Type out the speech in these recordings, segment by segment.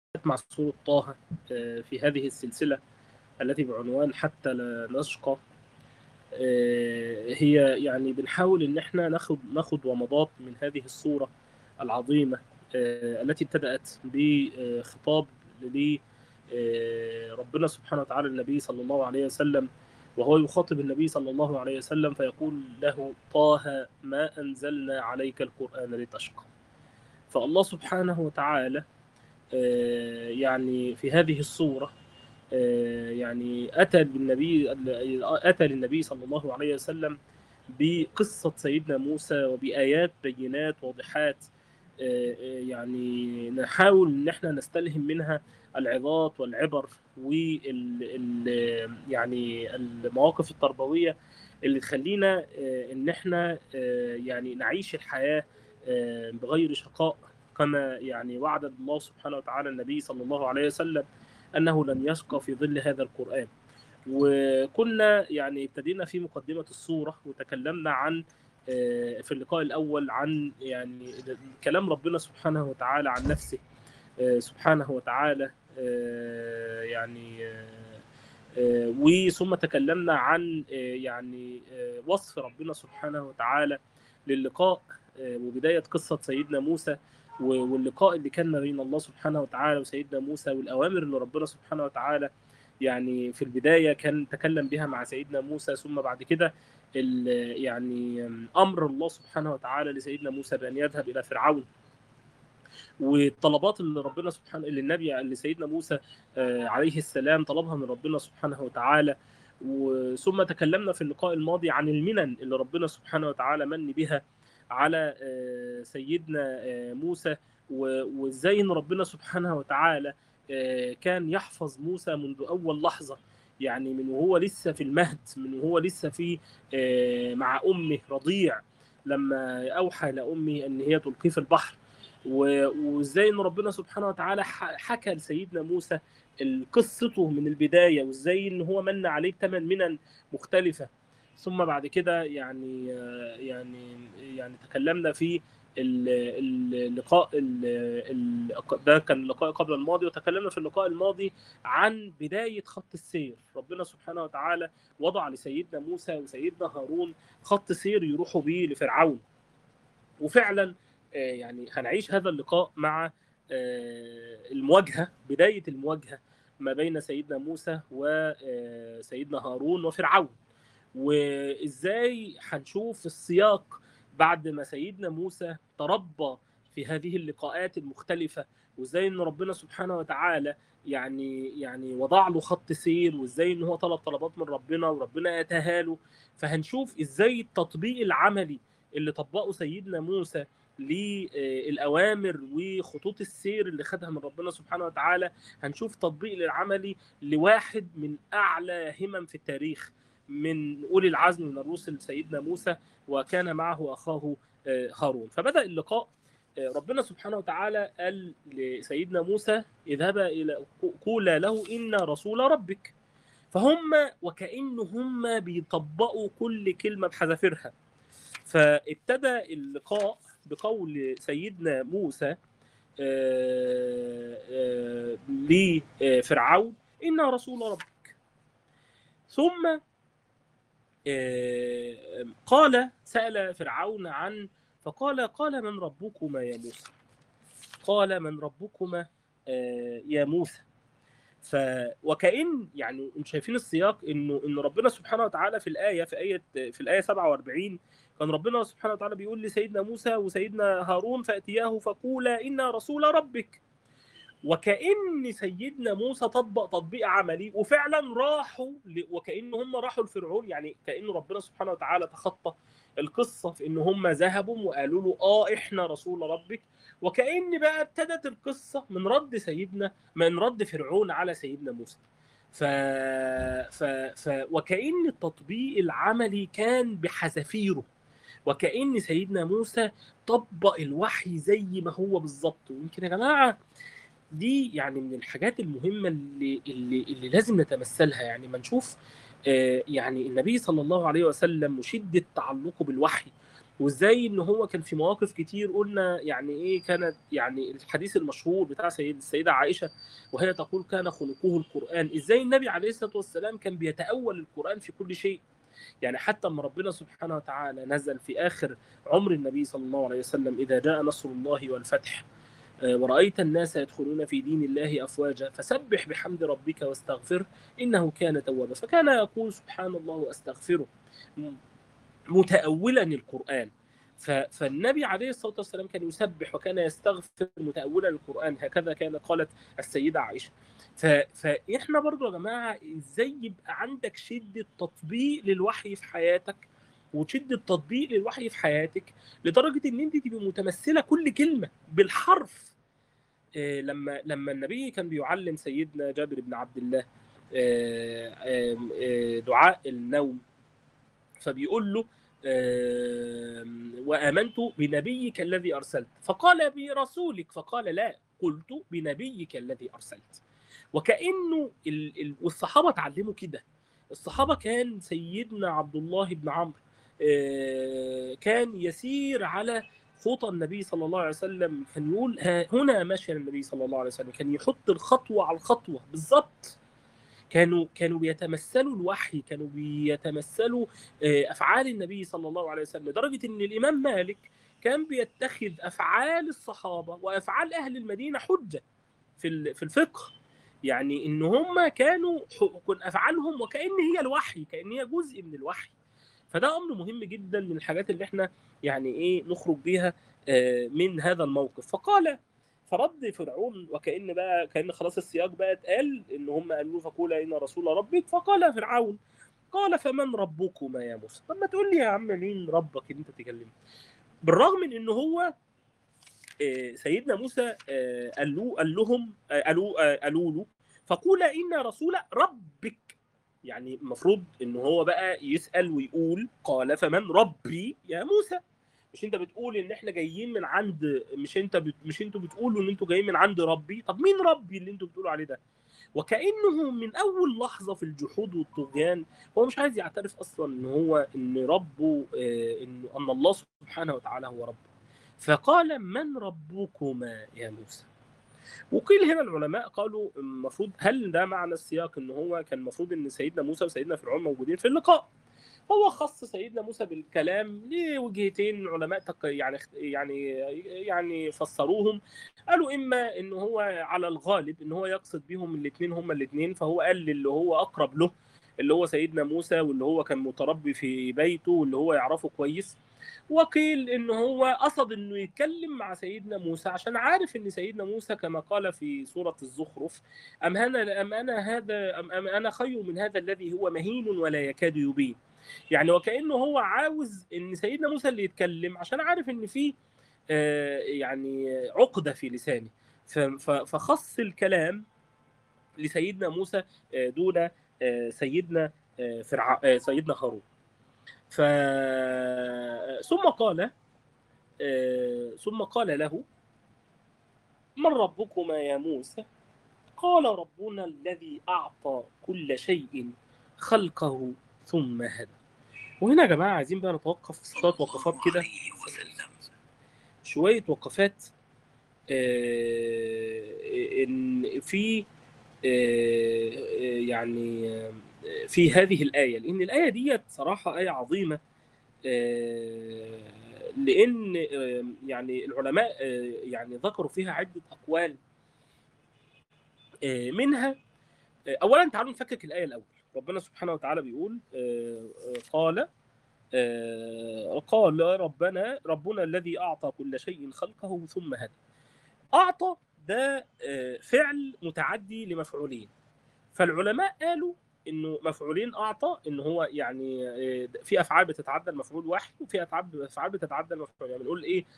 مع سورة طه في هذه السلسلة التي بعنوان حتى لا نشقى هي يعني بنحاول ان احنا ناخد ناخد ومضات من هذه الصورة العظيمة التي ابتدأت بخطاب لربنا سبحانه وتعالى النبي صلى الله عليه وسلم وهو يخاطب النبي صلى الله عليه وسلم فيقول له طه ما أنزلنا عليك القرآن لتشقى فالله سبحانه وتعالى يعني في هذه الصورة يعني أتى بالنبي أتى للنبي صلى الله عليه وسلم بقصة سيدنا موسى وبآيات بينات واضحات يعني نحاول ان احنا نستلهم منها العظات والعبر وال يعني المواقف التربويه اللي تخلينا ان احنا يعني نعيش الحياه بغير شقاء كما يعني وعد الله سبحانه وتعالى النبي صلى الله عليه وسلم انه لن يشقى في ظل هذا القران وكنا يعني ابتدينا في مقدمه السوره وتكلمنا عن في اللقاء الاول عن يعني كلام ربنا سبحانه وتعالى عن نفسه سبحانه وتعالى يعني وثم تكلمنا عن يعني وصف ربنا سبحانه وتعالى للقاء وبدايه قصه سيدنا موسى واللقاء اللي كان ما بين الله سبحانه وتعالى وسيدنا موسى والاوامر اللي ربنا سبحانه وتعالى يعني في البدايه كان تكلم بها مع سيدنا موسى ثم بعد كده يعني امر الله سبحانه وتعالى لسيدنا موسى بان يذهب الى فرعون والطلبات اللي ربنا سبحانه اللي النبي اللي سيدنا موسى عليه السلام طلبها من ربنا سبحانه وتعالى ثم تكلمنا في اللقاء الماضي عن المنن اللي ربنا سبحانه وتعالى من بها على سيدنا موسى وازاي ان ربنا سبحانه وتعالى كان يحفظ موسى منذ اول لحظه يعني من وهو لسه في المهد من وهو لسه في مع امه رضيع لما اوحى لامه ان هي تلقيه في البحر وازاي ان ربنا سبحانه وتعالى حكى لسيدنا موسى قصته من البدايه وازاي ان هو من عليه ثمان منن مختلفه ثم بعد كده يعني يعني يعني تكلمنا في اللقاء ده كان اللقاء قبل الماضي وتكلمنا في اللقاء الماضي عن بدايه خط السير ربنا سبحانه وتعالى وضع لسيدنا موسى وسيدنا هارون خط سير يروحوا به لفرعون وفعلا يعني هنعيش هذا اللقاء مع المواجهه بدايه المواجهه ما بين سيدنا موسى وسيدنا هارون وفرعون وازاي هنشوف السياق بعد ما سيدنا موسى تربى في هذه اللقاءات المختلفة وازاي ان ربنا سبحانه وتعالى يعني يعني وضع له خط سير وازاي ان هو طلب طلبات من ربنا وربنا اتاها له فهنشوف ازاي التطبيق العملي اللي طبقه سيدنا موسى للاوامر وخطوط السير اللي خدها من ربنا سبحانه وتعالى هنشوف تطبيق العملي لواحد من اعلى همم في التاريخ من اولي العزم من الرسل سيدنا موسى وكان معه اخاه هارون فبدا اللقاء ربنا سبحانه وتعالى قال لسيدنا موسى اذهبا الى قولا له ان رسول ربك فهم وكأن هم بيطبقوا كل كلمه بحذافيرها فابتدى اللقاء بقول سيدنا موسى لفرعون إن رسول ربك ثم قال سأل فرعون عن فقال قال من ربكما يا موسى قال من ربكما يا موسى ف وكأن يعني انتم شايفين السياق انه ان ربنا سبحانه وتعالى في الايه في ايه في الايه 47 كان ربنا سبحانه وتعالى بيقول لسيدنا موسى وسيدنا هارون فاتياه فقولا انا رسول ربك وكأن سيدنا موسى طبق تطبيق عملي وفعلا راحوا ل... وكأن هم راحوا لفرعون يعني كأن ربنا سبحانه وتعالى تخطى القصة في إن هم ذهبوا وقالوا له آه إحنا رسول ربك وكأن بقى ابتدت القصة من رد سيدنا من رد فرعون على سيدنا موسى ف... ف... ف... وكأن التطبيق العملي كان بحذافيره وكأن سيدنا موسى طبق الوحي زي ما هو بالظبط ويمكن يا جماعه دي يعني من الحاجات المهمه اللي اللي, اللي لازم نتمثلها يعني ما نشوف آه يعني النبي صلى الله عليه وسلم وشده تعلقه بالوحي وازاي ان هو كان في مواقف كتير قلنا يعني ايه كانت يعني الحديث المشهور بتاع سيد السيده عائشه وهي تقول كان خلقه القران ازاي النبي عليه الصلاه والسلام كان بيتاول القران في كل شيء يعني حتى لما ربنا سبحانه وتعالى نزل في اخر عمر النبي صلى الله عليه وسلم اذا جاء نصر الله والفتح ورأيت الناس يدخلون في دين الله أفواجا فسبح بحمد ربك واستغفر إنه كان توابا فكان يقول سبحان الله وأستغفره متأولا القرآن فالنبي عليه الصلاة والسلام كان يسبح وكان يستغفر متأولا القرآن هكذا كانت قالت السيدة عائشة فإحنا برضو يا جماعة إزاي يبقى عندك شدة تطبيق للوحي في حياتك وشدة تطبيق للوحي في حياتك لدرجة إن أنت تبقى متمثلة كل كلمة بالحرف لما لما النبي كان بيعلم سيدنا جابر بن عبد الله دعاء النوم فبيقول له وآمنت بنبيك الذي أرسلت فقال برسولك فقال لا قلت بنبيك الذي أرسلت وكأنه والصحابة اتعلموا كده الصحابة كان سيدنا عبد الله بن عمرو كان يسير على خطى النبي صلى الله عليه وسلم كان يقول هنا مشى النبي صلى الله عليه وسلم كان يحط الخطوة على الخطوة بالظبط كانوا كانوا بيتمثلوا الوحي كانوا بيتمثلوا افعال النبي صلى الله عليه وسلم لدرجه ان الامام مالك كان بيتخذ افعال الصحابه وافعال اهل المدينه حجه في في الفقه يعني ان هم كانوا كن افعالهم وكان هي الوحي كان هي جزء من الوحي فده امر مهم جدا من الحاجات اللي احنا يعني ايه نخرج بيها من هذا الموقف فقال فرد فرعون وكان بقى كان خلاص السياق بقى اتقال ان هم قالوا فقول ان رسول ربك فقال فرعون قال فمن ربكما يا موسى طب ما تقول لي يا عم مين ربك اللي انت تكلمه بالرغم من ان هو سيدنا موسى قال له قال لهم قالوا قالوا له فقول ان رسول ربك يعني المفروض ان هو بقى يسال ويقول قال فمن ربي يا موسى مش انت بتقول ان احنا جايين من عند مش انت بت... مش انتوا بتقولوا ان انتوا جايين من عند ربي طب مين ربي اللي انتوا بتقولوا عليه ده وكانه من اول لحظه في الجحود والطغيان هو مش عايز يعترف اصلا ان هو ان ربه آه ان ان الله سبحانه وتعالى هو ربه فقال من ربكما يا موسى وقيل هنا العلماء قالوا المفروض هل ده معنى السياق ان هو كان المفروض ان سيدنا موسى وسيدنا فرعون موجودين في اللقاء هو خص سيدنا موسى بالكلام لوجهتين العلماء يعني يعني يعني فسروهم قالوا اما ان هو على الغالب ان هو يقصد بهم الاثنين هما الاثنين فهو قال للي هو اقرب له اللي هو سيدنا موسى واللي هو كان متربي في بيته واللي هو يعرفه كويس وقيل ان هو قصد انه يتكلم مع سيدنا موسى عشان عارف ان سيدنا موسى كما قال في سوره الزخرف ام انا ام انا هذا ام, أم انا خير من هذا الذي هو مهين ولا يكاد يبين يعني وكانه هو عاوز ان سيدنا موسى اللي يتكلم عشان عارف ان في آه يعني عقده في لسانه فخص الكلام لسيدنا موسى آه دون آه سيدنا فرع سيدنا هارون ف ثم قال ثم قال له من ربكما يا موسى قال ربنا الذي اعطى كل شيء خلقه ثم هدى وهنا يا جماعه عايزين بقى نتوقف شويه وقفات كده شويه وقفات ان في يعني في هذه الآية لأن الآية دي صراحة آية عظيمة لأن يعني العلماء يعني ذكروا فيها عدة أقوال منها أولا تعالوا نفكك الآية الأول ربنا سبحانه وتعالى بيقول قال قال ربنا ربنا الذي أعطى كل شيء خلقه ثم هدى أعطى ده فعل متعدي لمفعولين فالعلماء قالوا انه مفعولين اعطى ان هو يعني في افعال بتتعدى المفعول واحد وفي افعال بتتعدى المفعول يعني بنقول ايه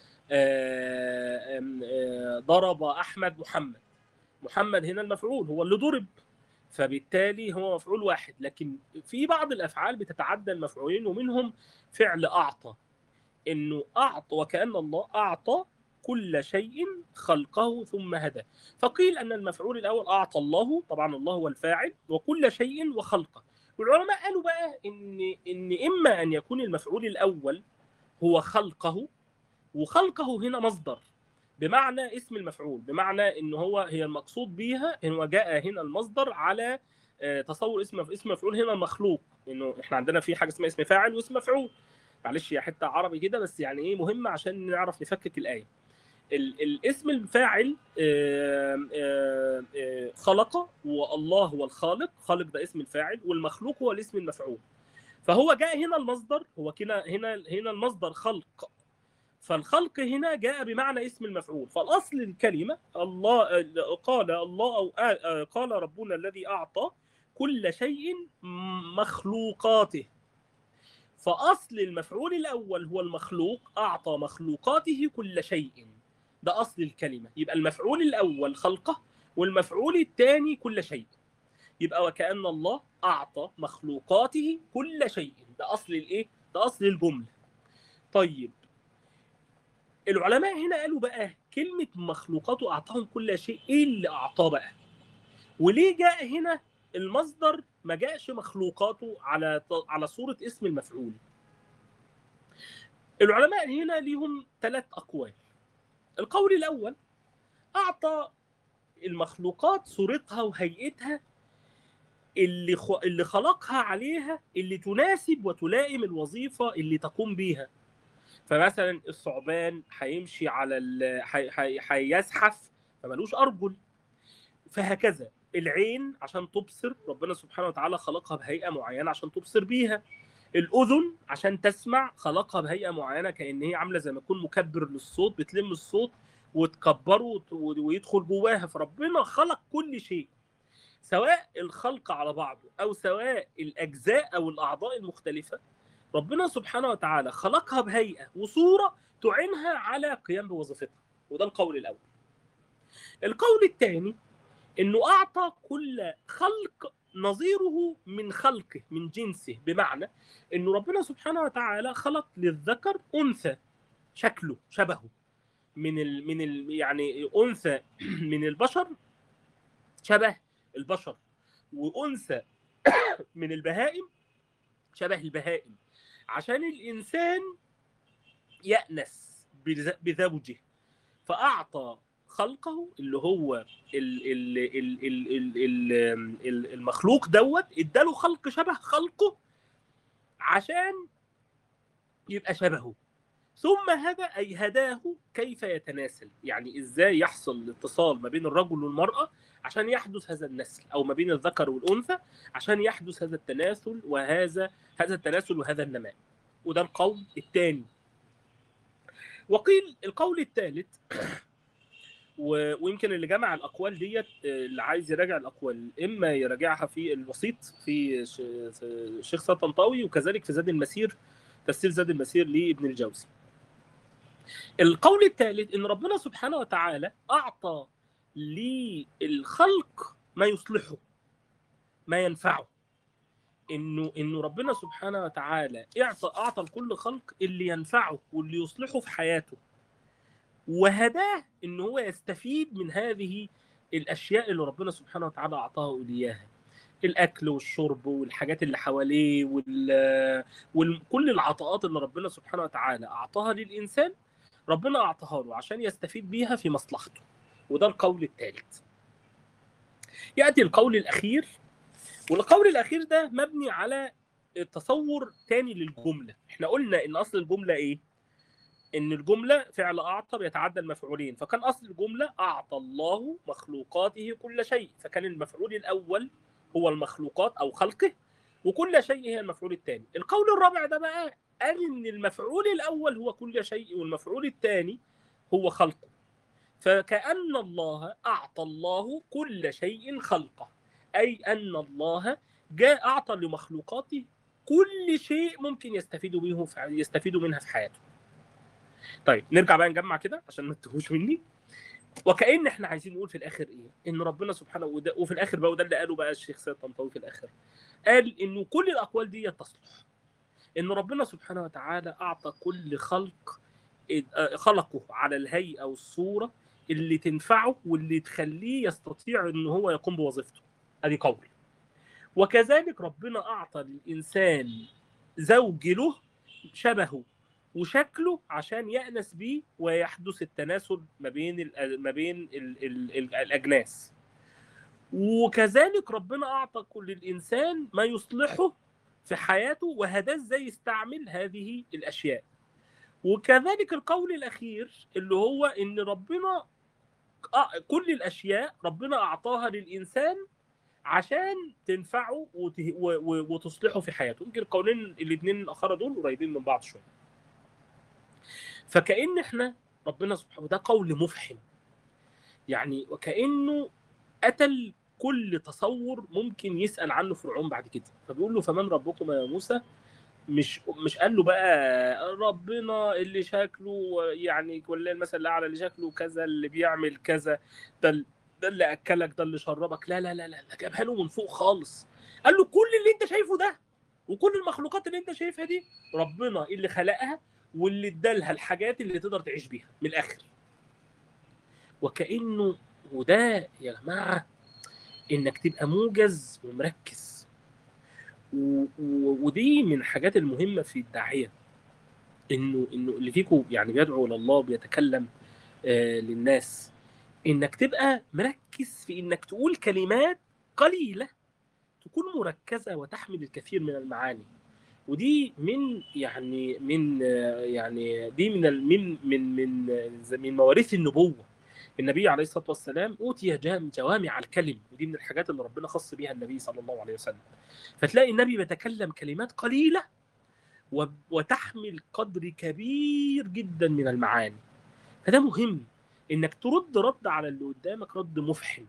ضرب احمد محمد محمد هنا المفعول هو اللي ضرب فبالتالي هو مفعول واحد لكن في بعض الافعال بتتعدى المفعولين ومنهم فعل اعطى انه اعطى وكان الله اعطى كل شيء خلقه ثم هدى فقيل أن المفعول الأول أعطى الله طبعا الله هو الفاعل وكل شيء وخلقه والعلماء قالوا بقى إن إن إما أن يكون المفعول الأول هو خلقه وخلقه هنا مصدر بمعنى اسم المفعول بمعنى ان هو هي المقصود بيها هو جاء هنا المصدر على تصور اسم اسم مفعول هنا مخلوق انه احنا عندنا في حاجه اسمها اسم فاعل واسم مفعول معلش يا حته عربي كده بس يعني ايه مهمه عشان نعرف نفكك الايه الاسم الفاعل خلق والله هو الخالق خالق ده اسم الفاعل والمخلوق هو الاسم المفعول فهو جاء هنا المصدر هو كده هنا هنا المصدر خلق فالخلق هنا جاء بمعنى اسم المفعول فالاصل الكلمه الله قال الله او قال ربنا الذي اعطى كل شيء مخلوقاته فاصل المفعول الاول هو المخلوق اعطى مخلوقاته كل شيء ده اصل الكلمه يبقى المفعول الاول خلقه والمفعول الثاني كل شيء يبقى وكأن الله أعطى مخلوقاته كل شيء ده أصل الإيه؟ ده أصل الجملة طيب العلماء هنا قالوا بقى كلمة مخلوقاته أعطاهم كل شيء إيه اللي أعطاه بقى؟ وليه جاء هنا المصدر ما جاءش مخلوقاته على على صورة اسم المفعول؟ العلماء هنا ليهم ثلاث أقوال القول الأول أعطى المخلوقات صورتها وهيئتها اللي اللي خلقها عليها اللي تناسب وتلائم الوظيفه اللي تقوم بيها فمثلا الثعبان هيمشي على ال... هيزحف فمالوش ارجل فهكذا العين عشان تبصر ربنا سبحانه وتعالى خلقها بهيئه معينه عشان تبصر بيها الاذن عشان تسمع خلقها بهيئه معينه كان هي عامله زي ما يكون مكبر للصوت بتلم الصوت وتكبره ويدخل جواها فربنا خلق كل شيء سواء الخلق على بعضه او سواء الاجزاء او الاعضاء المختلفه ربنا سبحانه وتعالى خلقها بهيئه وصوره تعينها على قيام بوظيفتها وده القول الاول القول الثاني انه اعطى كل خلق نظيره من خلقه من جنسه بمعنى انه ربنا سبحانه وتعالى خلق للذكر انثى شكله شبهه من ال من ال يعني انثى من البشر شبه البشر وانثى من البهائم شبه البهائم عشان الانسان يأنس بزوجه فاعطى خلقه اللي هو ال ال ال ال ال ال المخلوق دوت اداله خلق شبه خلقه عشان يبقى شبهه ثم هدى اي هداه كيف يتناسل يعني ازاي يحصل الاتصال ما بين الرجل والمراه عشان يحدث هذا النسل او ما بين الذكر والانثى عشان يحدث هذا التناسل وهذا هذا التناسل وهذا النماء وده القول الثاني وقيل القول الثالث ويمكن اللي جمع الاقوال ديت اللي عايز يراجع الاقوال اما يراجعها في الوسيط في شيخ سيد طنطاوي وكذلك في زاد المسير تفسير زاد المسير لابن الجوزي القول الثالث ان ربنا سبحانه وتعالى اعطى للخلق ما يصلحه ما ينفعه انه انه ربنا سبحانه وتعالى اعطى اعطى لكل خلق اللي ينفعه واللي يصلحه في حياته وهداه ان هو يستفيد من هذه الاشياء اللي ربنا سبحانه وتعالى اعطاه اياها الاكل والشرب والحاجات اللي حواليه وال... وكل العطاءات اللي ربنا سبحانه وتعالى اعطاها للانسان ربنا اعطاها له عشان يستفيد بيها في مصلحته وده القول الثالث ياتي القول الاخير والقول الاخير ده مبني على تصور تاني للجمله احنا قلنا ان اصل الجمله ايه ان الجمله فعل اعطى بيتعدى المفعولين فكان اصل الجمله اعطى الله مخلوقاته كل شيء فكان المفعول الاول هو المخلوقات او خلقه وكل شيء هي المفعول الثاني القول الرابع ده بقى قال ان المفعول الاول هو كل شيء والمفعول الثاني هو خلقه فكأن الله أعطى الله كل شيء خلقه أي أن الله جاء أعطى لمخلوقاته كل شيء ممكن يستفيدوا به يستفيدوا منها في حياته طيب نرجع بقى نجمع كده عشان ما تتوهوش مني وكأن احنا عايزين نقول في الاخر ايه ان ربنا سبحانه وده وفي الاخر بقى وده اللي قاله بقى الشيخ سيد طنطاوي في الاخر قال انه كل الاقوال دي تصلح ان ربنا سبحانه وتعالى اعطى كل خلق خلقه على الهيئه والصوره اللي تنفعه واللي تخليه يستطيع ان هو يقوم بوظيفته ادي قول وكذلك ربنا اعطى للانسان زوج له شبهه وشكله عشان يأنس بيه ويحدث التناسل ما بين ال ما بين ال ال ال الأجناس وكذلك ربنا أعطى كل الإنسان ما يصلحه في حياته وهداه ازاي يستعمل هذه الأشياء وكذلك القول الأخير اللي هو إن ربنا كل الأشياء ربنا أعطاها للإنسان عشان تنفعه وتصلحه في حياته يمكن القولين الاثنين الاخر دول قريبين من بعض شويه فكأن احنا ربنا سبحانه ده قول مفحم يعني وكأنه قتل كل تصور ممكن يسأل عنه فرعون بعد كده فبيقول له فمن ربكم يا موسى مش مش قال له بقى ربنا اللي شكله يعني كل المثل الاعلى اللي شكله كذا اللي بيعمل كذا ده ده اللي اكلك ده اللي شربك لا لا لا لا ده جابها له من فوق خالص قال له كل اللي انت شايفه ده وكل المخلوقات اللي انت شايفها دي ربنا اللي خلقها واللي ادالها الحاجات اللي تقدر تعيش بيها من الاخر وكانه وده يا جماعه انك تبقى موجز ومركز و... و... ودي من الحاجات المهمه في الداعيه انه انه اللي فيكم يعني بيدعو الى الله بيتكلم آه للناس انك تبقى مركز في انك تقول كلمات قليله تكون مركزه وتحمل الكثير من المعاني ودي من يعني من يعني دي من من من من من مواريث النبوه النبي عليه الصلاه والسلام اوتي جوامع الكلم ودي من الحاجات اللي ربنا خص بها النبي صلى الله عليه وسلم فتلاقي النبي بيتكلم كلمات قليله وتحمل قدر كبير جدا من المعاني فده مهم انك ترد رد على اللي قدامك رد مفحم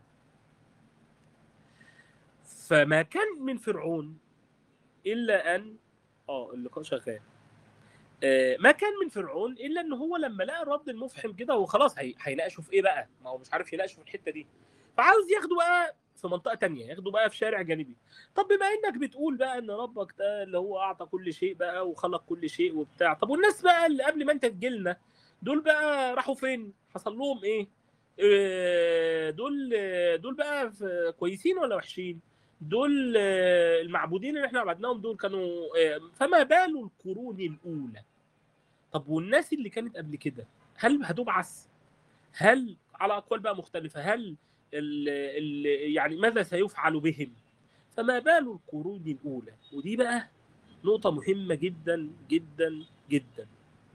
فما كان من فرعون الا ان اه اللقاء شغال آه ما كان من فرعون الا ان هو لما لقى الرد المفحم كده هو خلاص هي... هيناقشوا في ايه بقى ما هو مش عارف يناقشوا في الحته دي فعاوز ياخده بقى في منطقه تانية ياخده بقى في شارع جانبي طب بما انك بتقول بقى ان ربك ده اللي هو اعطى كل شيء بقى وخلق كل شيء وبتاع طب والناس بقى اللي قبل ما انت تجيلنا دول بقى راحوا فين حصل لهم ايه دول دول بقى كويسين ولا وحشين دول المعبودين اللي احنا عبدناهم دول كانوا فما بال القرون الاولى طب والناس اللي كانت قبل كده هل هتبعث هل على اقوال بقى مختلفه هل ال ال يعني ماذا سيفعل بهم فما بال القرون الاولى ودي بقى نقطه مهمه جدا جدا جدا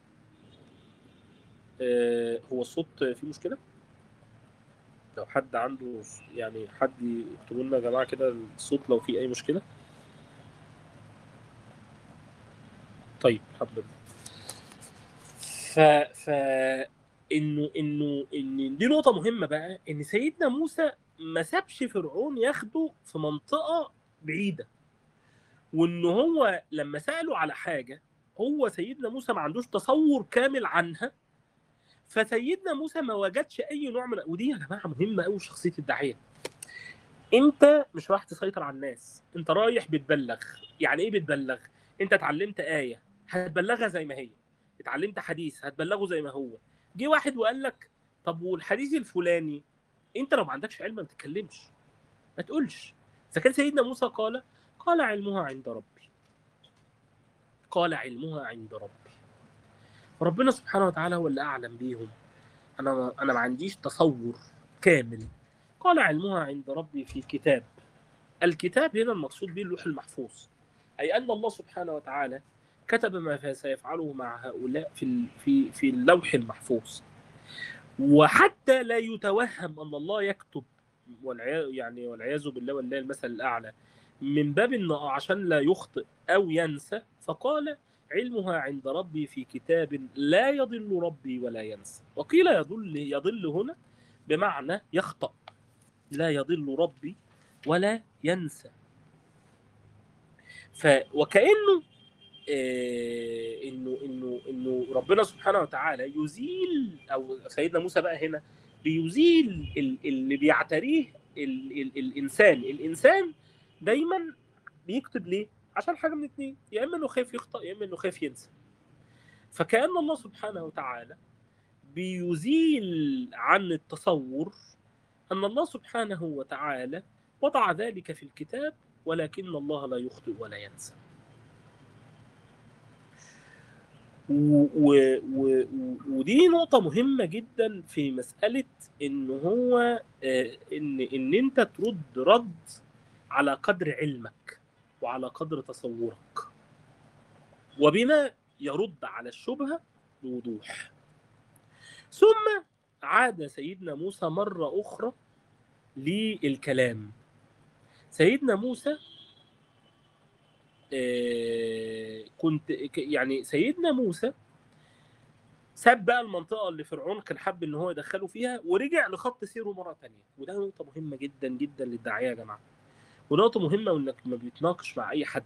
هو الصوت فيه مشكله لو حد عنده يعني حد يكتبوا لنا يا جماعه كده الصوت لو فيه اي مشكله طيب الحمد لله ف ف انه انه ان دي نقطه مهمه بقى ان سيدنا موسى ما سابش فرعون ياخده في منطقه بعيده وان هو لما ساله على حاجه هو سيدنا موسى ما عندوش تصور كامل عنها فسيدنا موسى ما وجدش اي نوع من ودي يا جماعه مهمه قوي شخصيه الداعيه انت مش رايح تسيطر على الناس انت رايح بتبلغ يعني ايه بتبلغ انت اتعلمت ايه هتبلغها زي ما هي اتعلمت حديث هتبلغه زي ما هو جه واحد وقال لك طب والحديث الفلاني انت لو ما عندكش علم ما تتكلمش ما تقولش اذا كان سيدنا موسى قال قال علمها عند ربي قال علمها عند ربي ربنا سبحانه وتعالى هو اللي اعلم بيهم انا انا ما عنديش تصور كامل قال علمها عند ربي في كتاب الكتاب هنا المقصود به اللوح المحفوظ اي ان الله سبحانه وتعالى كتب ما سيفعله مع هؤلاء في في في اللوح المحفوظ وحتى لا يتوهم ان الله يكتب والعياذ يعني والعياذ بالله والله المثل الاعلى من باب انه عشان لا يخطئ او ينسى فقال علمها عند ربي في كتاب لا يضل ربي ولا ينسى وقيل يضل يضل هنا بمعنى يخطأ لا يضل ربي ولا ينسى ف وكأنه إيه انه انه انه ربنا سبحانه وتعالى يزيل او سيدنا موسى بقى هنا بيزيل اللي بيعتريه ال ال الانسان الانسان دايما بيكتب ليه عشان حاجه من اتنين يا اما انه خايف يخطا يا اما انه خايف ينسى فكأن الله سبحانه وتعالى بيزيل عن التصور ان الله سبحانه وتعالى وضع ذلك في الكتاب ولكن الله لا يخطئ ولا ينسى و و و ودي نقطة مهمة جدا في مسألة إن هو إن إن أنت ترد رد على قدر علمك وعلى قدر تصورك وبما يرد على الشبهة بوضوح ثم عاد سيدنا موسى مرة أخرى للكلام سيدنا موسى كنت يعني سيدنا موسى ساب بقى المنطقة اللي فرعون كان حب ان هو يدخله فيها ورجع لخط سيره مرة تانية وده نقطة مهمة جدا جدا للداعية يا جماعة ونقطة مهمة وانك ما بيتناقش مع اي حد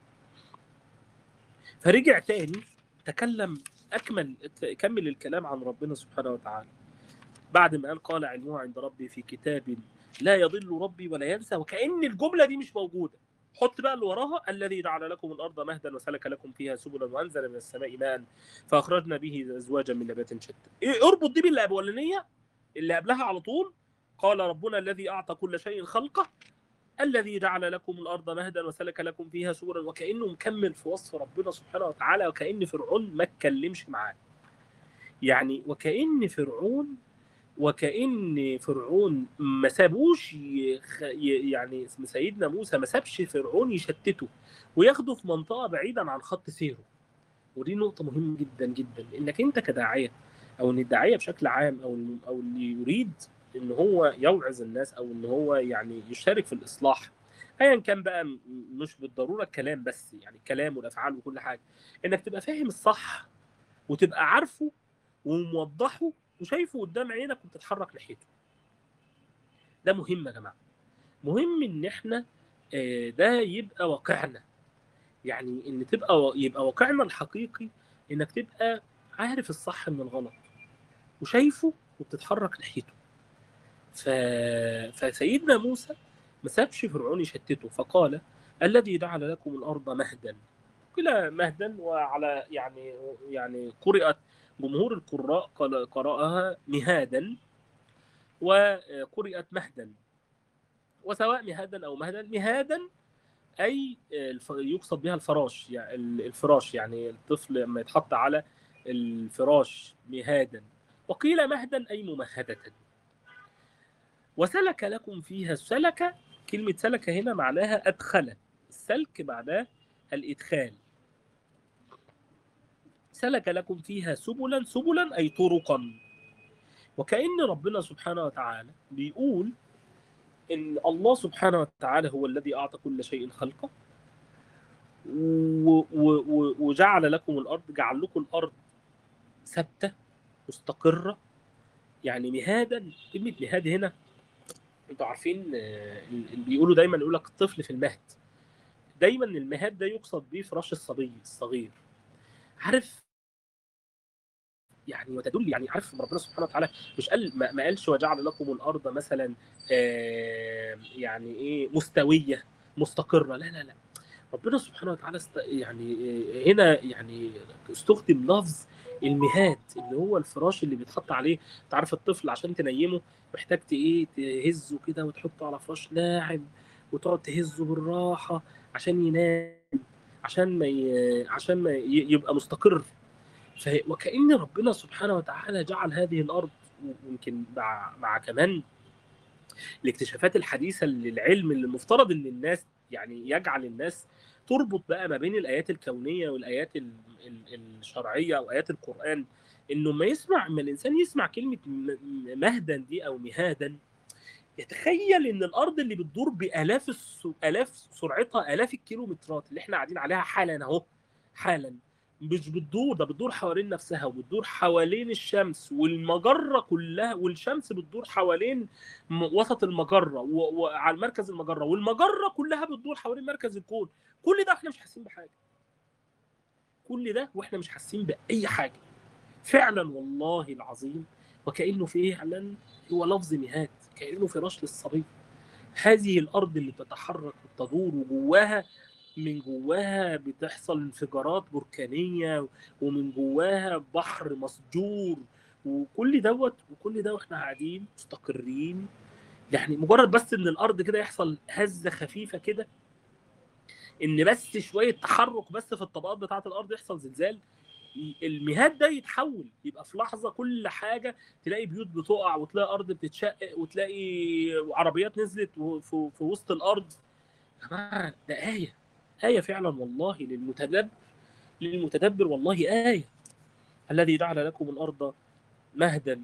فرجع تاني تكلم اكمل كمل الكلام عن ربنا سبحانه وتعالى بعد ما قال قال علمها عند ربي في كتاب لا يضل ربي ولا ينسى وكأن الجملة دي مش موجودة حط بقى اللي وراها الذي جعل لكم الارض مهدا وسلك لكم فيها سبلا وانزل من السماء ماء فاخرجنا به ازواجا من نبات شتى إيه اربط دي بالاولانيه اللي قبلها على طول قال ربنا الذي اعطى كل شيء خلقه الذي جعل لكم الارض مهدا وسلك لكم فيها سبلا وكانه مكمل في وصف ربنا سبحانه وتعالى وكان فرعون ما اتكلمش معاه يعني وكان فرعون وكأن فرعون ما سابوش يعني سيدنا موسى ما سابش فرعون يشتته وياخده في منطقة بعيدا عن خط سيره ودي نقطة مهمة جدا جدا انك انت كداعية او ان الداعية بشكل عام او او اللي يريد ان هو يوعظ الناس او ان هو يعني يشارك في الاصلاح ايا كان بقى مش بالضروره الكلام بس يعني الكلام والافعال وكل حاجه انك تبقى فاهم الصح وتبقى عارفه وموضحه وشايفه قدام عينك وبتتحرك ناحيته ده مهم يا جماعه مهم ان احنا ده يبقى واقعنا يعني ان تبقى يبقى واقعنا الحقيقي انك تبقى عارف الصح من الغلط وشايفه وبتتحرك ناحيته ف... فسيدنا موسى ما سابش فرعون يشتته فقال الذي جعل لكم الارض مهدا قيل مهدا وعلى يعني يعني قرأت جمهور القراء قرأها مهادا وقرأت مهدا وسواء مهادا او مهدا مهادا اي يقصد بها الفراش يعني الفراش يعني الطفل لما يتحط على الفراش مهادا وقيل مهدا اي ممهده وسلك لكم فيها سلك كلمه سلك هنا معناها ادخل السلك معناه الادخال سلك لكم فيها سبلا سبلا أي طرقا وكأن ربنا سبحانه وتعالى بيقول إن الله سبحانه وتعالى هو الذي أعطى كل شيء خلقه وجعل لكم الأرض جعل لكم الأرض ثابتة مستقرة يعني مهادا كلمة مهاد هنا انتوا عارفين بيقولوا دايما يقول لك الطفل في المهد دايما المهاد ده يقصد بيه فراش الصبي الصغير عارف يعني وتدل يعني عارف ربنا سبحانه وتعالى مش قال ما قالش وجعل لكم الارض مثلا آه يعني ايه مستويه مستقره لا لا لا ربنا سبحانه وتعالى يعني هنا يعني استخدم لفظ المهاد اللي هو الفراش اللي بيتحط عليه انت عارف الطفل عشان تنيمه محتاج ايه تهزه كده وتحطه على فراش لاعب وتقعد تهزه بالراحه عشان ينام عشان ما ي... عشان ما ي... يبقى مستقر ف... وكأن ربنا سبحانه وتعالى جعل هذه الأرض ويمكن مع, مع كمان الاكتشافات الحديثة للعلم اللي المفترض ان الناس يعني يجعل الناس تربط بقى ما بين الآيات الكونية والآيات الشرعية أو آيات القرآن إنه ما يسمع ما الإنسان يسمع كلمة مهدا دي أو مهادا يتخيل ان الارض اللي بتدور بالاف الس... الاف سرعتها الاف الكيلومترات اللي احنا قاعدين عليها حالا اهو حالا مش بتدور ده بتدور حوالين نفسها وبتدور حوالين الشمس والمجره كلها والشمس بتدور حوالين وسط المجره و... وعلى مركز المجره والمجره كلها بتدور حوالين مركز الكون كل ده احنا مش حاسين بحاجه كل ده واحنا مش حاسين باي حاجه فعلا والله العظيم وكانه فعلا هو لفظ مهاد كانه فراش للصبي هذه الارض اللي بتتحرك وتدور وجواها من جواها بتحصل انفجارات بركانيه ومن جواها بحر مسجور وكل دوت وكل ده واحنا قاعدين مستقرين يعني مجرد بس ان الارض كده يحصل هزه خفيفه كده ان بس شويه تحرك بس في الطبقات بتاعه الارض يحصل زلزال المهاد ده يتحول يبقى في لحظه كل حاجه تلاقي بيوت بتقع وتلاقي ارض بتتشقق وتلاقي عربيات نزلت في, في وسط الارض يا جماعه ده ايه ايه فعلا والله للمتدبر للمتدبر والله ايه الذي جعل لكم الارض مهدا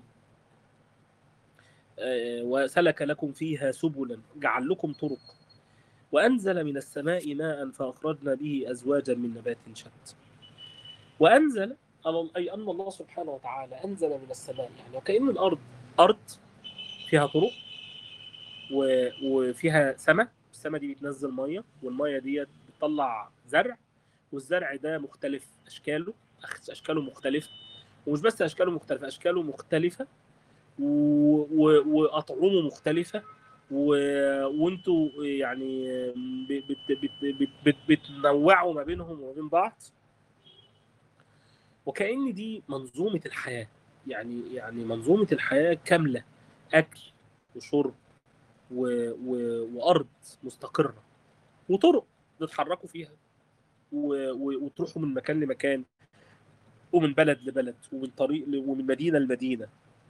وسلك لكم فيها سبلا جعل لكم طرق وأنزل من السماء ماء فأخرجنا به أزواجا من نبات شتى وأنزل أي أن الله سبحانه وتعالى أنزل من السماء يعني وكأن الأرض أرض فيها طرق وفيها سماء السماء دي بتنزل مية والمية دي بتطلع زرع والزرع ده مختلف أشكاله أشكاله مختلفة ومش بس أشكاله مختلفة أشكاله مختلفة واطعمه مختلفه و... وانتوا يعني بت... بت... بت... بت... بتنوعوا ما بينهم وما بين بعض وكأن دي منظومة الحياة يعني يعني منظومة الحياة كاملة أكل وشرب و... و... وأرض مستقرة وطرق تتحركوا فيها و... و... وتروحوا من مكان لمكان ومن بلد لبلد ومن طريق ل... ومن مدينة لمدينة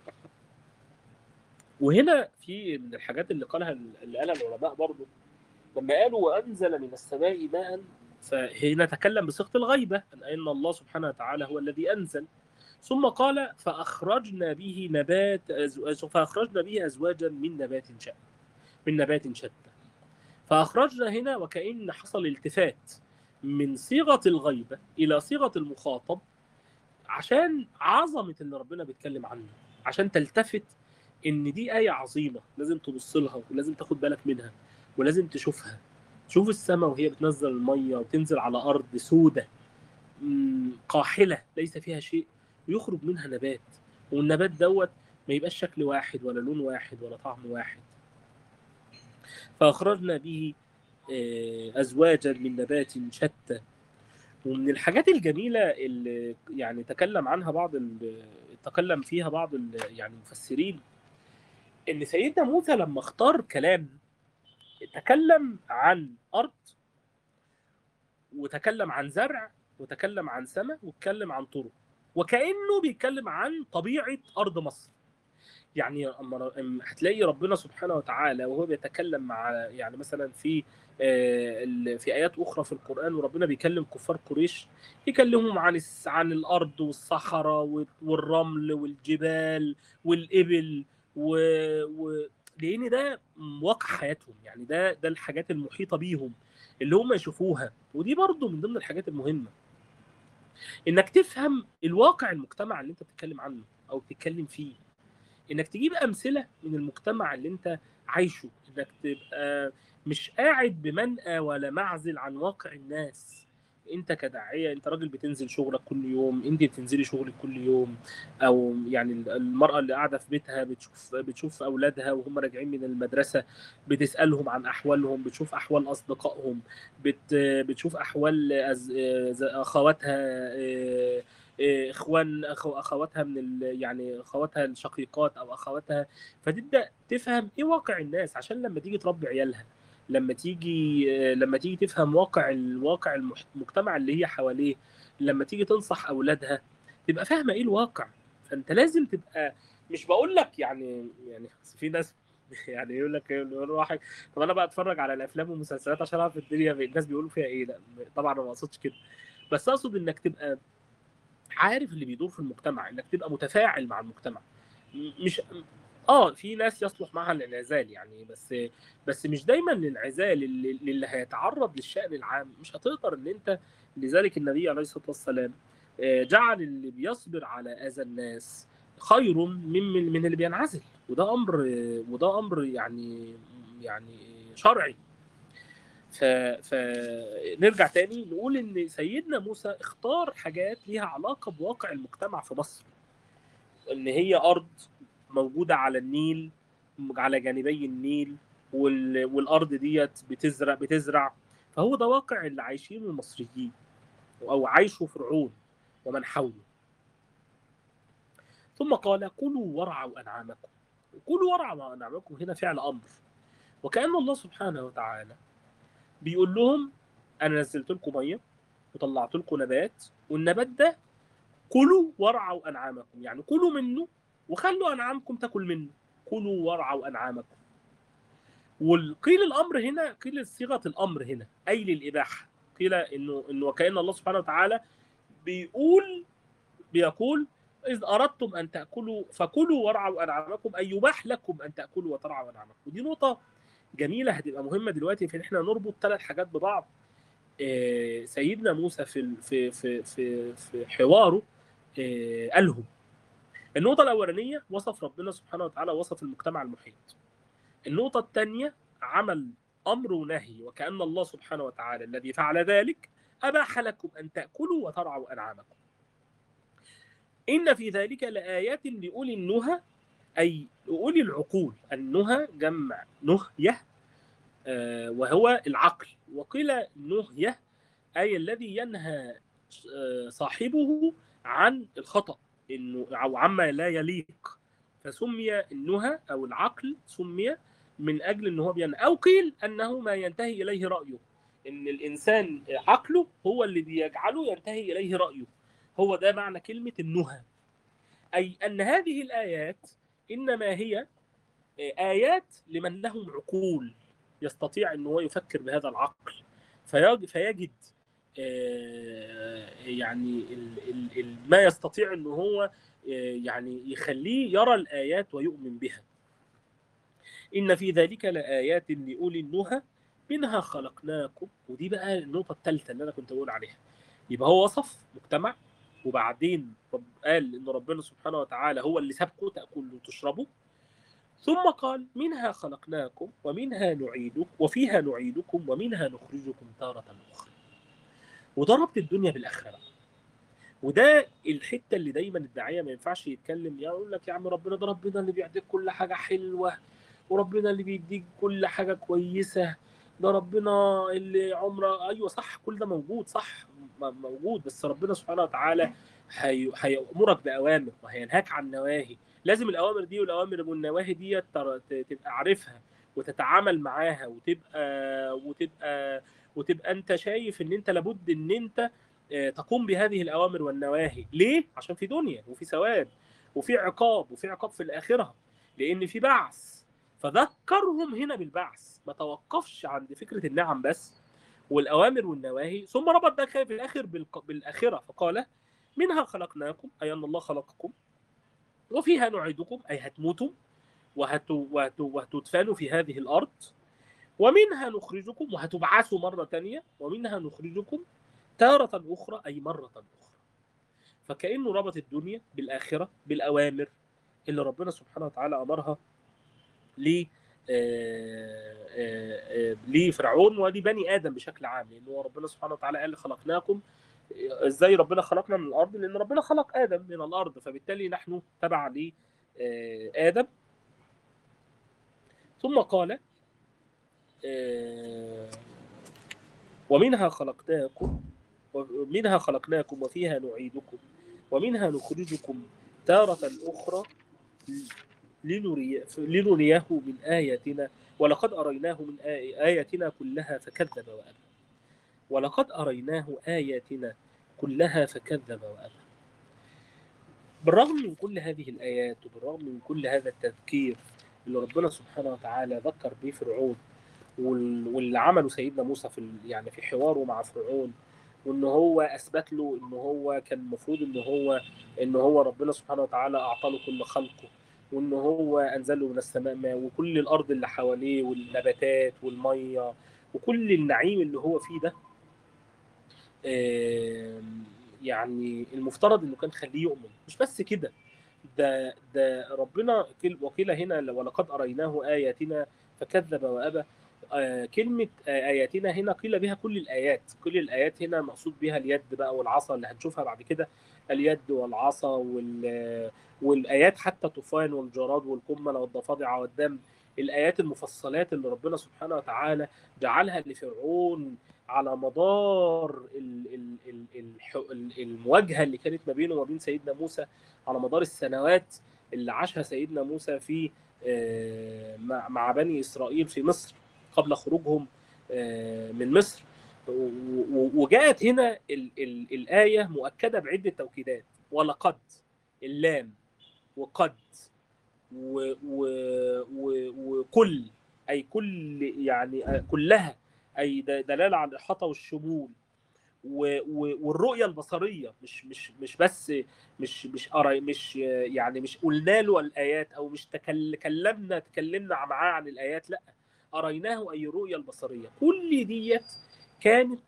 وهنا في من الحاجات اللي قالها اللي قالها العلماء برضه لما قالوا وانزل من السماء ماء فهنا تكلم بصيغه الغيبه ان الله سبحانه وتعالى هو الذي انزل ثم قال فاخرجنا به نبات فاخرجنا به ازواجا من نبات شتى من نبات شتى فاخرجنا هنا وكان حصل التفات من صيغه الغيبه الى صيغه المخاطب عشان عظمه اللي ربنا بيتكلم عنه عشان تلتفت ان دي ايه عظيمه لازم تبص لها ولازم تاخد بالك منها ولازم تشوفها تشوف السماء وهي بتنزل الميه وتنزل على ارض سودة قاحله ليس فيها شيء ويخرج منها نبات والنبات دوت ما يبقاش شكل واحد ولا لون واحد ولا طعم واحد فاخرجنا به ازواجا من نبات شتى ومن الحاجات الجميله اللي يعني تكلم عنها بعض تكلم فيها بعض يعني المفسرين ان سيدنا موسى لما اختار كلام تكلم عن ارض وتكلم عن زرع وتكلم عن سماء واتكلم عن طرق وكانه بيتكلم عن طبيعه ارض مصر يعني اما هتلاقي ربنا سبحانه وتعالى وهو بيتكلم مع يعني مثلا في في ايات اخرى في القران وربنا بيكلم كفار قريش يكلمهم عن عن الارض والصحراء والرمل والجبال والابل و... و... لان ده واقع حياتهم يعني ده ده الحاجات المحيطه بيهم اللي هم يشوفوها ودي برضو من ضمن الحاجات المهمه انك تفهم الواقع المجتمع اللي انت بتتكلم عنه او بتتكلم فيه انك تجيب امثله من المجتمع اللي انت عايشه انك تبقى مش قاعد بمنأى ولا معزل عن واقع الناس انت كداعيه انت راجل بتنزل شغلك كل يوم انت بتنزلي شغلك كل يوم او يعني المراه اللي قاعده في بيتها بتشوف بتشوف اولادها وهم راجعين من المدرسه بتسالهم عن احوالهم بتشوف احوال اصدقائهم بت بتشوف احوال اخواتها اخوان اخواتها من يعني اخواتها الشقيقات او اخواتها فتبدا تفهم ايه واقع الناس عشان لما تيجي تربي عيالها لما تيجي لما تيجي تفهم واقع الواقع المجتمع اللي هي حواليه لما تيجي تنصح اولادها تبقى فاهمه ايه الواقع فانت لازم تبقى مش بقول لك يعني يعني في ناس يعني يقول لك يقول واحد طب انا بقى اتفرج على الافلام والمسلسلات عشان اعرف الدنيا الناس بيقولوا فيها ايه لا طبعا انا ما اقصدش كده بس اقصد انك تبقى عارف اللي بيدور في المجتمع انك تبقى متفاعل مع المجتمع مش اه في ناس يصلح معها الانعزال يعني بس بس مش دايما الانعزال اللي, اللي هيتعرض للشأن العام مش هتقدر ان انت لذلك النبي عليه الصلاه والسلام جعل اللي بيصبر على اذى الناس خير من من اللي بينعزل وده امر وده امر يعني يعني شرعي ف... فنرجع تاني نقول ان سيدنا موسى اختار حاجات ليها علاقه بواقع المجتمع في مصر ان هي ارض موجوده على النيل على جانبي النيل وال... والارض ديت بتزرع بتزرع فهو ده واقع اللي عايشينه المصريين او عايشه فرعون ومن حوله ثم قال كلوا وارعوا انعامكم كلوا وارعوا انعامكم هنا فعل امر وكان الله سبحانه وتعالى بيقول لهم انا نزلت لكم ميه وطلعت لكم نبات والنبات ده كلوا وارعوا انعامكم يعني كلوا منه وخلوا انعامكم تاكل منه كلوا وارعوا انعامكم والقيل الامر هنا قيل صيغه الامر هنا اي للاباحه قيل انه انه وكان الله سبحانه وتعالى بيقول بيقول إذ أردتم أن تأكلوا فكلوا وارعوا أنعامكم أي يباح لكم أن تأكلوا وترعوا أنعامكم ودي نقطة جميلة هتبقى مهمة دلوقتي في إن إحنا نربط ثلاث حاجات ببعض آه، سيدنا موسى في في في في في حواره آه، قالهم النقطة الأولانية وصف ربنا سبحانه وتعالى وصف المجتمع المحيط النقطة الثانية عمل أمر ونهي وكأن الله سبحانه وتعالى الذي فعل ذلك أباح لكم أن تأكلوا وترعوا أنعامكم إن في ذلك لآيات لأولي النهى أي أولي العقول النهى جمع نهية آه، وهو العقل وقيل نهية أي الذي ينهى آه، صاحبه عن الخطأ إنه أو عما لا يليق فسمي النهى أو العقل سمي من أجل أنه هو بينهى أو قيل أنه ما ينتهي إليه رأيه إن الإنسان عقله هو اللي بيجعله ينتهي إليه رأيه هو ده معنى كلمة النهى أي أن هذه الآيات إنما هي آيات لمن لهم عقول يستطيع أن هو يفكر بهذا العقل فيج- فيجد آه، يعني ال- ال- ال- ما يستطيع أن هو آه، يعني يخليه يرى الآيات ويؤمن بها إن في ذلك لآيات لأولي النهى منها خلقناكم ودي بقى النقطة الثالثة اللي أنا كنت بقول عليها يبقى هو وصف مجتمع وبعدين رب قال ان ربنا سبحانه وتعالى هو اللي سابكم تاكلوا وتشربوا ثم قال منها خلقناكم ومنها نعيدكم وفيها نعيدكم ومنها نخرجكم تارة أخرى وده ربط الدنيا بالآخرة بقى. وده الحتة اللي دايما الداعية ما ينفعش يتكلم يقول لك يا عم ربنا ده ربنا اللي بيعطيك كل حاجة حلوة وربنا اللي بيديك كل حاجة كويسة ده ربنا اللي عمره ايوه صح كل ده موجود صح م- موجود بس ربنا سبحانه وتعالى هي- هيأمرك بأوامر وهينهاك عن نواهي لازم الأوامر دي والأوامر والنواهي دي تر- ت- تبقى عارفها وتتعامل معاها وتبقى وتبقى وتبقى انت شايف ان انت لابد ان انت آه، تقوم بهذه الأوامر والنواهي ليه؟ عشان في دنيا وفي ثواب وفي عقاب وفي عقاب في الآخرة لأن في بعث فذكرهم هنا بالبعث ما توقفش عند فكرة النعم بس والأوامر والنواهي ثم ربط ده في الآخر بالق- بالآخرة فقال منها خلقناكم أي أن الله خلقكم وفيها نعيدكم أي هتموتوا وهت- وهت- وهتدفنوا في هذه الأرض ومنها نخرجكم وهتبعثوا مرة تانية ومنها نخرجكم تارة أخرى أي مرة أخرى فكأنه ربط الدنيا بالآخرة بالأوامر اللي ربنا سبحانه وتعالى أمرها ل آه، آه، آه، لفرعون ولبني ادم بشكل عام لان هو ربنا سبحانه وتعالى قال خلقناكم ازاي ربنا خلقنا من الارض لان ربنا خلق ادم من الارض فبالتالي نحن تبع لادم ثم قال آه، ومنها خلقناكم ومنها خلقناكم وفيها نعيدكم ومنها نخرجكم تارة أخرى لنري- لنريه من آياتنا ولقد أريناه من آي- آياتنا كلها فكذب وأبى ولقد أريناه آياتنا كلها فكذب وأبى بالرغم من كل هذه الآيات وبالرغم من كل هذا التذكير اللي ربنا سبحانه وتعالى ذكر به فرعون وال- واللي عمله سيدنا موسى في ال- يعني في حواره مع فرعون وان هو اثبت له ان هو كان المفروض ان هو ان هو ربنا سبحانه وتعالى اعطى له كل خلقه وان هو انزل له من السماء ماء وكل الارض اللي حواليه والنباتات والميه وكل النعيم اللي هو فيه ده آم، يعني المفترض انه كان خليه يؤمن مش بس كده ده ده ربنا كل- وقيل هنا ولقد اريناه اياتنا فكذب وابى آه، كلمة آه، آياتنا هنا قيل بها كل الآيات كل الآيات هنا مقصود بها اليد بقى والعصا اللي هنشوفها بعد كده اليد والعصا وال والآيات حتى طوفان والجراد والقمل والضفادع والدم الآيات المفصلات اللي ربنا سبحانه وتعالى جعلها لفرعون على مدار ال ال ال الح- ال- المواجهة اللي كانت ما بينه وما بين سيدنا موسى على مدار السنوات اللي عاشها سيدنا موسى في آه، مع مع بني إسرائيل في مصر قبل خروجهم آه، من مصر و- و- وجاءت هنا ال ال الآية مؤكدة بعدة توكيدات ولقد اللام وقد و و و وكل اي كل يعني كلها اي دلاله على الاحاطه والشمول والرؤيه البصريه مش مش مش بس مش مش أرى مش يعني مش قلنا له الايات او مش تكلمنا تكلمنا معاه عن الايات لا اريناه اي الرؤيه البصريه كل ديت كانت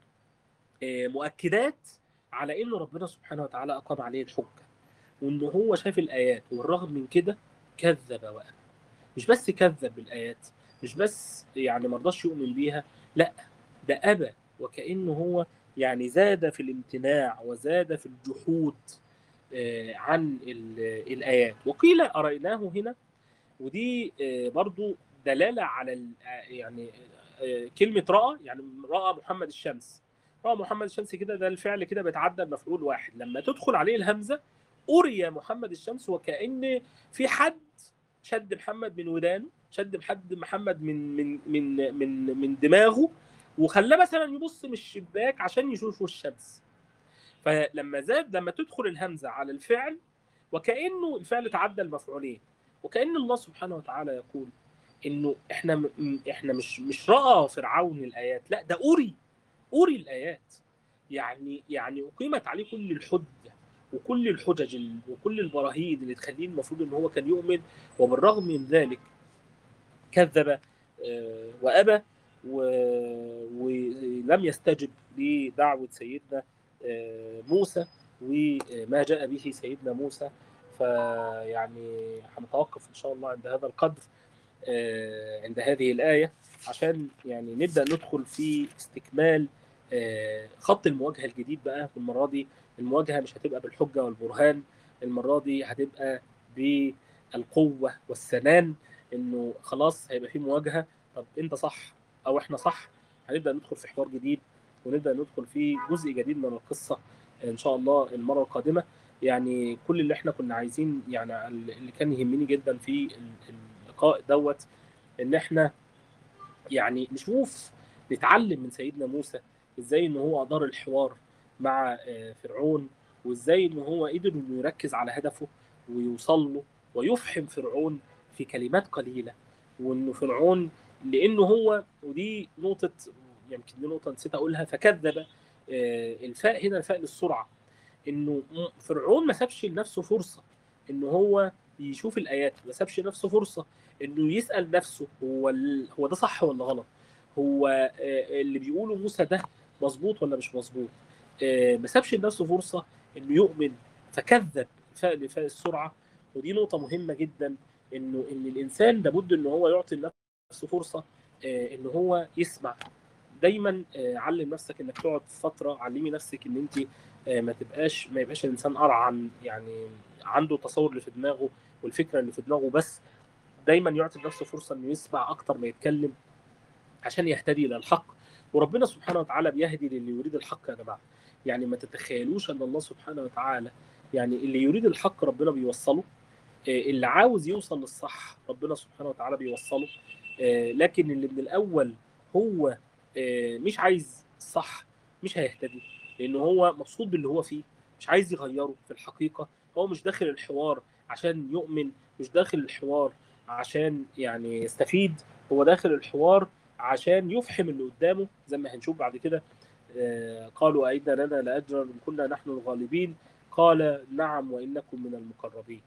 مؤكدات على ان ربنا سبحانه وتعالى اقام عليه الحجه وان هو شاف الايات والرغم من كده كذب وأبى مش بس كذب بالايات مش بس يعني ما رضاش يؤمن بيها لا ده ابى وكانه هو يعني زاد في الامتناع وزاد في الجحود عن الايات وقيل اريناه هنا ودي برضو دلاله على يعني كلمه راى يعني راى محمد الشمس راى محمد الشمس كده ده الفعل كده بيتعدى المفعول واحد لما تدخل عليه الهمزه أري محمد الشمس وكأن في حد شد محمد من ودانه شد حد محمد من من من من من دماغه وخلاه مثلا يبص من الشباك عشان يشوف الشمس فلما زاد لما تدخل الهمزه على الفعل وكانه الفعل تعدى المفعولين وكان الله سبحانه وتعالى يقول انه احنا احنا مش مش راى فرعون الايات لا ده اري اري الايات يعني يعني اقيمت عليه كل الحجه وكل الحجج وكل البراهين اللي تخليه المفروض ان هو كان يؤمن وبالرغم من ذلك كذب وابى ولم يستجب لدعوه سيدنا موسى وما جاء به سيدنا موسى فيعني هنتوقف ان شاء الله عند هذا القدر عند هذه الايه عشان يعني نبدا ندخل في استكمال خط المواجهه الجديد بقى المره دي المواجهه مش هتبقى بالحجه والبرهان المره دي هتبقى بالقوه والسنان انه خلاص هيبقى في مواجهه طب انت صح او احنا صح هنبدا ندخل في حوار جديد ونبدا ندخل في جزء جديد من القصه ان شاء الله المره القادمه يعني كل اللي احنا كنا عايزين يعني اللي كان يهمني جدا في اللقاء دوت ان احنا يعني نشوف نتعلم من سيدنا موسى ازاي ان هو ادار الحوار مع فرعون وازاي ان هو قدر انه يركز على هدفه ويوصل له ويفحم فرعون في كلمات قليله وانه فرعون لانه هو ودي نقطه يمكن دي نقطه نسيت اقولها فكذب الفاء هنا الفاء للسرعه انه فرعون ما سابش لنفسه فرصه ان هو يشوف الايات ما سابش لنفسه فرصه انه يسال نفسه هو ال... هو ده صح ولا غلط هو اللي بيقوله موسى ده مظبوط ولا مش مظبوط ما سابش لنفسه فرصه انه يؤمن فكذب فاء لفاء السرعه ودي نقطه مهمه جدا انه ان الانسان لابد ان هو يعطي لنفسه فرصه ان هو يسمع دايما علم نفسك انك تقعد فتره علمي نفسك ان انت ما تبقاش ما يبقاش الانسان ارعن يعني عنده تصور اللي في دماغه والفكره اللي في دماغه بس دايما يعطي لنفسه فرصه انه يسمع اكتر ما يتكلم عشان يهتدي الى الحق وربنا سبحانه وتعالى بيهدي للي يريد الحق يا جماعه يعني ما تتخيلوش ان الله سبحانه وتعالى يعني اللي يريد الحق ربنا بيوصله اللي عاوز يوصل للصح ربنا سبحانه وتعالى بيوصله لكن اللي من الاول هو مش عايز الصح مش هيهتدي لان هو مبسوط باللي هو فيه مش عايز يغيره في الحقيقه هو مش داخل الحوار عشان يؤمن مش داخل الحوار عشان يعني يستفيد هو داخل الحوار عشان يفحم اللي قدامه زي ما هنشوف بعد كده قالوا أئن لنا لأجرا إن كنا نحن الغالبين قال نعم وإنكم من المقربين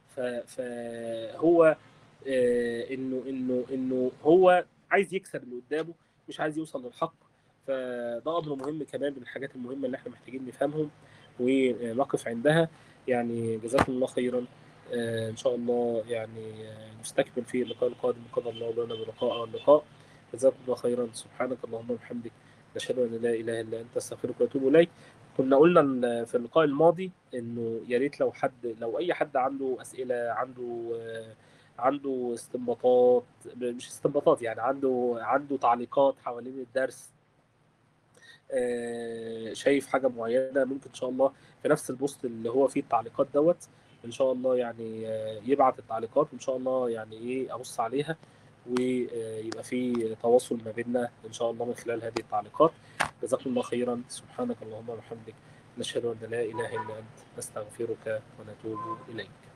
فهو انه انه انه هو عايز يكسب اللي قدامه مش عايز يوصل للحق فده امر مهم كمان من الحاجات المهمه اللي احنا محتاجين نفهمهم ونقف عندها يعني جزاكم الله خيرا ان شاء الله يعني نستكمل في اللقاء القادم قدر الله لنا بلقاء واللقاء جزاكم الله خيرا سبحانك اللهم وبحمدك نشهد ان لا اله الا انت استغفرك واتوب اليك كنا قلنا في اللقاء الماضي انه يا ريت لو حد لو اي حد عنده اسئله عنده عنده استنباطات مش استنباطات يعني عنده عنده تعليقات حوالين الدرس شايف حاجه معينه ممكن ان شاء الله في نفس البوست اللي هو فيه التعليقات دوت ان شاء الله يعني يبعت التعليقات وان شاء الله يعني ايه ابص عليها ويبقى في تواصل ما بيننا ان شاء الله من خلال هذه التعليقات جزاكم الله خيرا سبحانك اللهم وبحمدك نشهد أن لا إله إلا أنت نستغفرك ونتوب إليك